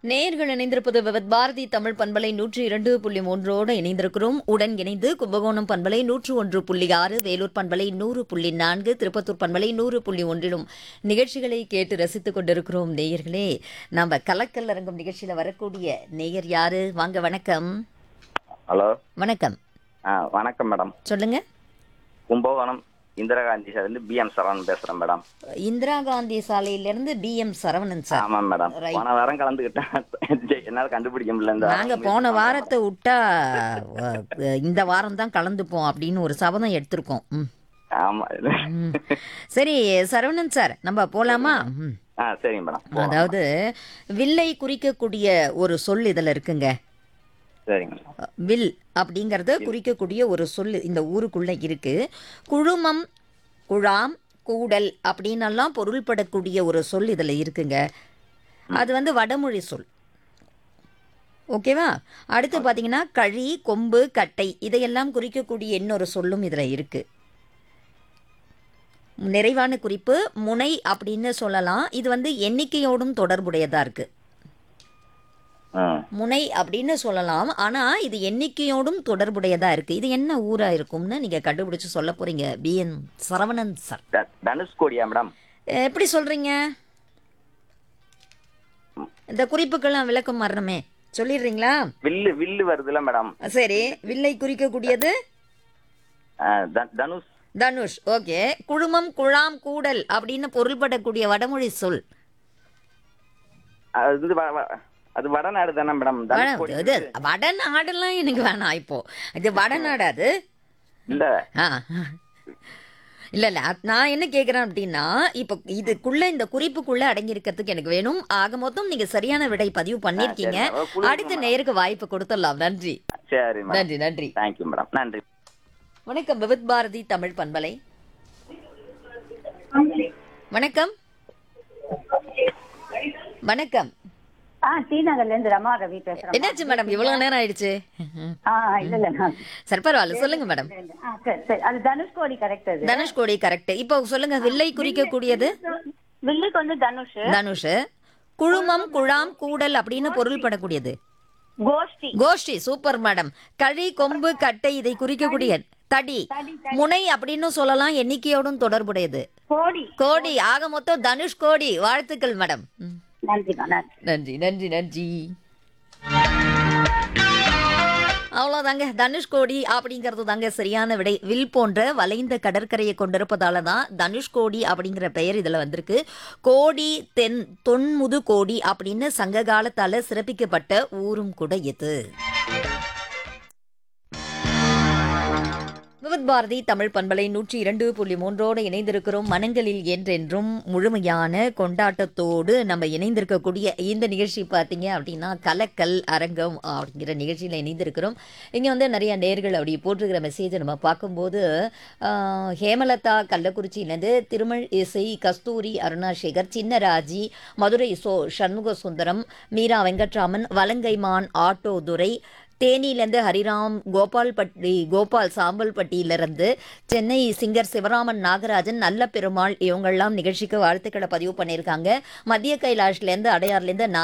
நேயர்கள் இணைந்திருப்பது விவத் பாரதி தமிழ் பண்பலை நூற்றி இரண்டு புள்ளி மூன்றோடு இணைந்திருக்கிறோம் உடன் இணைந்து கும்பகோணம் பண்பலை நூற்று ஒன்று புள்ளி ஆறு வேலூர் பண்பலை நூறு புள்ளி நான்கு திருப்பத்தூர் பண்பலை நூறு புள்ளி ஒன்றிலும் நிகழ்ச்சிகளை கேட்டு ரசித்துக் கொண்டிருக்கிறோம் நேயர்களே நம்ம கலக்கல் அரங்கம் நிகழ்ச்சியில வரக்கூடிய நேயர் யாரு வாங்க வணக்கம் ஹலோ வணக்கம் ஆ வணக்கம் மேடம் சொல்லுங்க கும்பகோணம் இந்திரா காந்தி சார் வந்து பிஎம் சரவணன் பேசுறேன் மேடம் இந்திரா காந்தி சாலையிலிருந்து பி எம் சரவணன் சார் ஆமாம் மேடம் Right. போன வாரம் கலந்துக்கிட்டேன் என்னால கண்டுபிடிக்க முடியல இந்த நாங்க போன வாரத்தை விட்டா அஹ், இந்த வாரம் தான் கலந்துப்போம் அப்படின்னு ஒரு சபதம் எடுத்திருக்கோம் ம். ஆமா ம். சரி சரவணன் சார் நம்ம போலாமா ம். ஆ சரிங்க மேடம் போலாம். அதாவது வில்லை குறிக்கக்கூடிய ஒரு சொல் இதுல இருக்குங்க சரிங்க மேடம் வில் அப்படிங்கறத குறிக்கக்கூடிய ஒரு சொல் இந்த ஊருக்குள்ள இருக்கு குழுமம் குழாம் கூடல் அப்படின்னெல்லாம் பொருள்படக்கூடிய ஒரு சொல் இதுல இருக்குங்க அது வந்து வடமொழி சொல் ஓகேவா அடுத்து பார்த்தீங்கன்னா கழி கொம்பு கட்டை இதையெல்லாம் குறிக்கக்கூடிய இன்னொரு சொல்லும் இதில் இருக்கு நிறைவான குறிப்பு முனை அப்படின்னு சொல்லலாம் இது வந்து எண்ணிக்கையோடும் தொடர்புடையதா இருக்கு ம் முனை அப்படின்னு சொல்லலாம் ஆனா இது எண்ணிக்கையோடும் தொடர்புடையதா இருக்கு இது என்ன ஊரா இருக்கும்னு நீங்க கண்டுபிடிச்சு சொல்ல போறீங்க பிஎன் சரவணன் சார் த- தனுஷ்கோடியா மேடம் எப்படி சொல்றீங்க இந்த குறிப்புக்கெல்லாம் விளக்கம் வரணுமே சொல்லிடுறீங்களா வில்லு வில்லு வருதுல மேடம் சரி வில்லை குறிக்கக்கூடியது ஆ, த- தனுஷ் தனுஷ் ஓகே குழுமம் குழாம் கூடல் அப்படின்னு பொருள்படக்கூடிய வடமொழி சொல் அது வ- வ- அது வடநாடு தானே மேடம் வட- தனுஷ்கோடி இது வடநாடெல்லாம் எனக்கு வேணாம் இப்போ இது வடநாடு அது இல்ல ஆ இல்ல இல்ல அது நான் என்ன கேக்குறேன் அப்படின்னா இப்போ இதுக்குள்ள இந்த குறிப்புக்குள்ள அடங்கி இருக்கிறதுக்கு எனக்கு வேணும் ஆக மொத்தம் நீங்க சரியான விடை பதிவு பண்ணிருக்கீங்க சரி, மேடம். குழு- அடுத்த நேருக்கு வாய்ப்பு கொடுத்துடலாம் நன்றி சரி மேடம் நன்றி நன்றி தேங்க்யூ மேடம் நன்றி வணக்கம் விவித் பாரதி தமிழ் பண்பலை வணக்கம் வணக்கம் ஆ டி நகர்ல இருந்து ரமா ரவி பேசுறேன் என்னாச்சு மேடம் இவ்வளவு நேரம் ஆயிடுச்சு ஆ இல்ல இல்ல நான் சரி பரவாயில்ல சொல்லுங்க மேடம் ஆ, சரி சரி அது தனுஷ்கோடி கரெக்ட் அது தனுஷ்கோடி கரெக்ட் இப்போ சொல்லுங்க வில்லை குறிக்கக்கூடியது வில்லுக்கு வந்து தனுஷ் தனுஷ் குழுமம் குழாம் கூடல் அப்படின்னு பொருள்படக்கூடியது கோஷ்டி கோஷ்டி சூப்பர் மேடம் கழி கொம்பு கட்டை இதை குறிக்கக்கூடிய தடி முனை அப்படின்னு சொல்லலாம் எண்ணிக்கையோடும் தொடர்புடையது கோடி கோடி ஆக மொத்தம் தனுஷ் கோடி வாழ்த்துக்கள் மேடம் ம். நன்றிமா நன்றி நன்றி நன்றி நன்றி அவ்வளோதாங்க தனுஷ்கோடி அப்படிங்கிறது தாங்க சரியான விடை வில் போன்ற வளைந்த கடற்கரையை கொண்டிருப்பதால தான் தனுஷ்கோடி அப்படிங்கிற பெயர் இதில் வந்திருக்கு கோடி தென் தொன்முது கோடி அப்படின்னு சங்க காலத்தால சிறப்பிக்கப்பட்ட ஊரும் கூட இது விவித் பாரதி தமிழ் பண்பலை நூற்றி இரண்டு புள்ளி மூன்றோடு இணைந்திருக்கிறோம் மனங்களில் என்றென்றும் முழுமையான கொண்டாட்டத்தோடு நம்ம இணைந்திருக்கக்கூடிய இந்த நிகழ்ச்சி பார்த்தீங்க அப்படின்னா கலக்கல் அரங்கம் அப்படிங்கிற நிகழ்ச்சியில் இணைந்திருக்கிறோம் இங்கே வந்து நிறைய நேர்கள் அப்படி போட்டிருக்கிற மெசேஜை நம்ம பார்க்கும்போது ஆஹ், ஹேமலதா கள்ளக்குறிச்சியிலேருந்து திருமல் இசை கஸ்தூரி அருணாசேகர் சின்னராஜி மதுரை சோ சண்முக சுந்தரம் மீரா வெங்கட்ராமன் வலங்கைமான் ஆட்டோ துரை தேனியிலேருந்து ஹரிராம் கோபால்பட்டி கோபால் சாம்பல்பட்டியிலிருந்து சென்னை சிங்கர் சிவராமன் நாகராஜன் நல்ல பெருமாள் இவங்கெல்லாம் நிகழ்ச்சிக்கு வாழ்த்துக்களை பதிவு பண்ணியிருக்காங்க மத்திய கைலாஷ்லேருந்து அடையார்லேருந்து